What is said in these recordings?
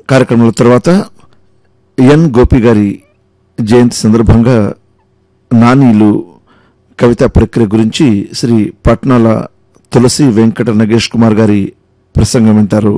కార్యక్రమాల తర్వాత ఎన్ గోపి గారి జయంతి సందర్భంగా నానీలు కవితా ప్రక్రియ గురించి శ్రీ పట్నాల తులసి వెంకట నగేష్ కుమార్ గారి ప్రసంగం వింటారు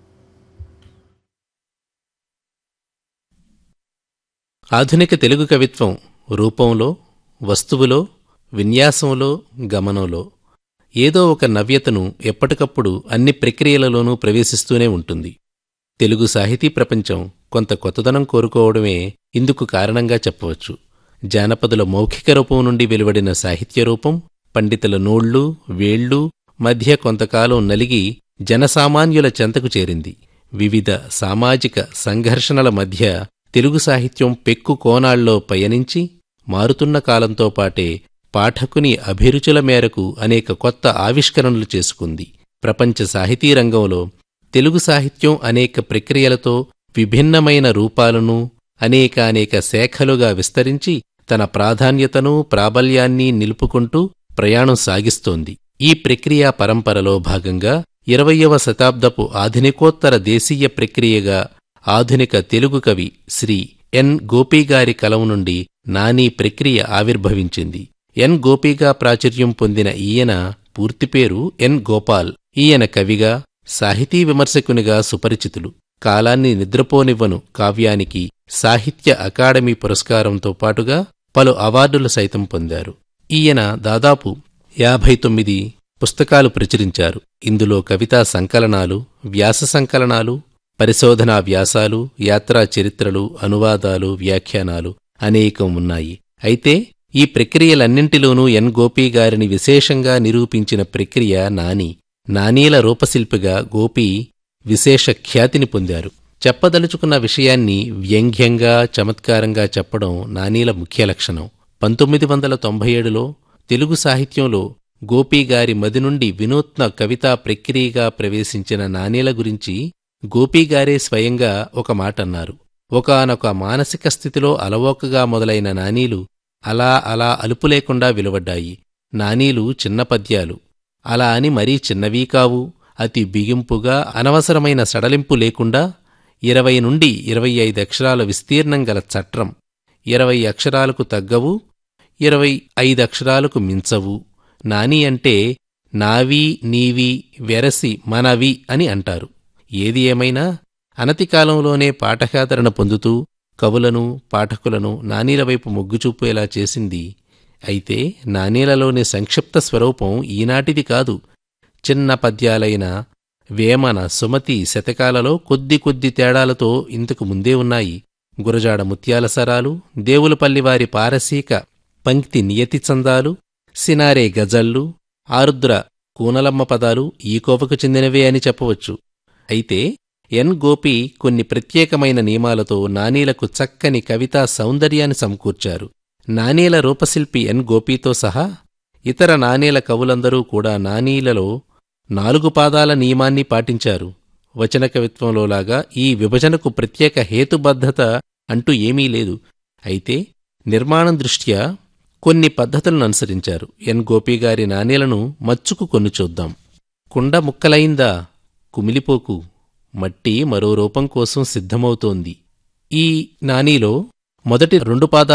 ఆధునిక తెలుగు కవిత్వం రూపంలో వస్తువులో విన్యాసంలో గమనంలో ఏదో ఒక నవ్యతను ఎప్పటికప్పుడు అన్ని ప్రక్రియలలోనూ ప్రవేశిస్తూనే ఉంటుంది తెలుగు సాహితీ ప్రపంచం కొంత కొత్తదనం కోరుకోవడమే ఇందుకు కారణంగా చెప్పవచ్చు జానపదుల మౌఖిక రూపం నుండి వెలువడిన సాహిత్య రూపం పండితుల నోళ్ళు వేళ్ళు మధ్య కొంతకాలం నలిగి జనసామాన్యుల చెంతకు చేరింది వివిధ సామాజిక సంఘర్షణల మధ్య తెలుగు సాహిత్యం పెక్కు కోణాల్లో పయనించి మారుతున్న కాలంతో పాటే పాఠకుని అభిరుచుల మేరకు అనేక కొత్త ఆవిష్కరణలు చేసుకుంది ప్రపంచ సాహితీ రంగంలో తెలుగు సాహిత్యం అనేక ప్రక్రియలతో విభిన్నమైన రూపాలను అనేకానేక శాఖలుగా విస్తరించి తన ప్రాధాన్యతను ప్రాబల్యాన్ని నిలుపుకుంటూ ప్రయాణం సాగిస్తోంది ఈ ప్రక్రియా పరంపరలో భాగంగా ఇరవయవ శతాబ్దపు ఆధునికోత్తర దేశీయ ప్రక్రియగా ఆధునిక తెలుగు కవి శ్రీ ఎన్ గోపీగారి కలం నుండి నానీ ప్రక్రియ ఆవిర్భవించింది ఎన్ గోపీగా ప్రాచుర్యం పొందిన ఈయన పూర్తిపేరు ఎన్ గోపాల్ ఈయన కవిగా సాహితీ విమర్శకునిగా సుపరిచితులు కాలాన్ని నిద్రపోనివ్వను కావ్యానికి సాహిత్య అకాడమీ పురస్కారంతో పాటుగా పలు అవార్డులు సైతం పొందారు ఈయన దాదాపు యాభై తొమ్మిది పుస్తకాలు ప్రచురించారు ఇందులో కవితా సంకలనాలు వ్యాస సంకలనాలు పరిశోధనా వ్యాసాలు యాత్రా చరిత్రలు అనువాదాలు వ్యాఖ్యానాలు అనేకం ఉన్నాయి అయితే ఈ ప్రక్రియలన్నింటిలోనూ ఎన్ గోపీ గారిని విశేషంగా నిరూపించిన ప్రక్రియ నాని నానీల రూపశిల్పిగా గోపి విశేష ఖ్యాతిని పొందారు చెప్పదలుచుకున్న విషయాన్ని వ్యంగ్యంగా చమత్కారంగా చెప్పడం నానీల ముఖ్య లక్షణం పంతొమ్మిది వందల తొంభై ఏడులో తెలుగు సాహిత్యంలో గోపీగారి మది నుండి వినూత్న కవితా ప్రక్రియగా ప్రవేశించిన నానీల గురించి గోపీగారే స్వయంగా ఒక మాటన్నారు ఒకనొక మానసిక స్థితిలో అలవోకగా మొదలైన నానీలు అలా అలా అలుపు లేకుండా వెలువడ్డాయి నానీలు చిన్న పద్యాలు అలా అని మరీ చిన్నవీ కావు అతి బిగింపుగా అనవసరమైన సడలింపు లేకుండా ఇరవై నుండి ఇరవై ఐదు అక్షరాల విస్తీర్ణం గల చట్రం ఇరవై అక్షరాలకు తగ్గవు ఇరవై ఐదక్షరాలకు మించవు నాని అంటే నావి నీవి వెరసి మనవి అని అంటారు ఏది ఏమైనా అనతి కాలంలోనే పాఠకాదరణ పొందుతూ కవులను పాఠకులను నానీల వైపు మొగ్గు చూపేలా చేసింది అయితే నానీలలోని సంక్షిప్త స్వరూపం ఈనాటిది కాదు చిన్న పద్యాలైన వేమన సుమతి శతకాలలో కొద్ది కొద్ది తేడాలతో ఇంతకు ముందే ఉన్నాయి గురజాడ ముత్యాల సరాలు దేవులపల్లివారి పారసీక పంక్తి నియతి చందాలు సినారే గజల్లు ఆరుద్ర కూనలమ్మ పదాలు ఈ కోవకు చెందినవే అని చెప్పవచ్చు అయితే ఎన్ గోపి కొన్ని ప్రత్యేకమైన నియమాలతో నానీలకు చక్కని కవితా సౌందర్యాన్ని సమకూర్చారు నానీల రూపశిల్పి ఎన్ గోపీతో సహా ఇతర నానీల కవులందరూ కూడా నానీలలో నాలుగు పాదాల నియమాన్ని పాటించారు వచన కవిత్వంలోలాగా ఈ విభజనకు ప్రత్యేక హేతుబద్ధత అంటూ ఏమీ లేదు అయితే నిర్మాణం దృష్ట్యా కొన్ని పద్ధతులను అనుసరించారు ఎన్ గోపిగారి నాణేలను మచ్చుకు కొన్ని చూద్దాం కుండ ముక్కలైందా కుమిలిపోకు మట్టి మరో రూపం కోసం సిద్ధమవుతోంది ఈ నానీలో మొదటి రెండు పాదాల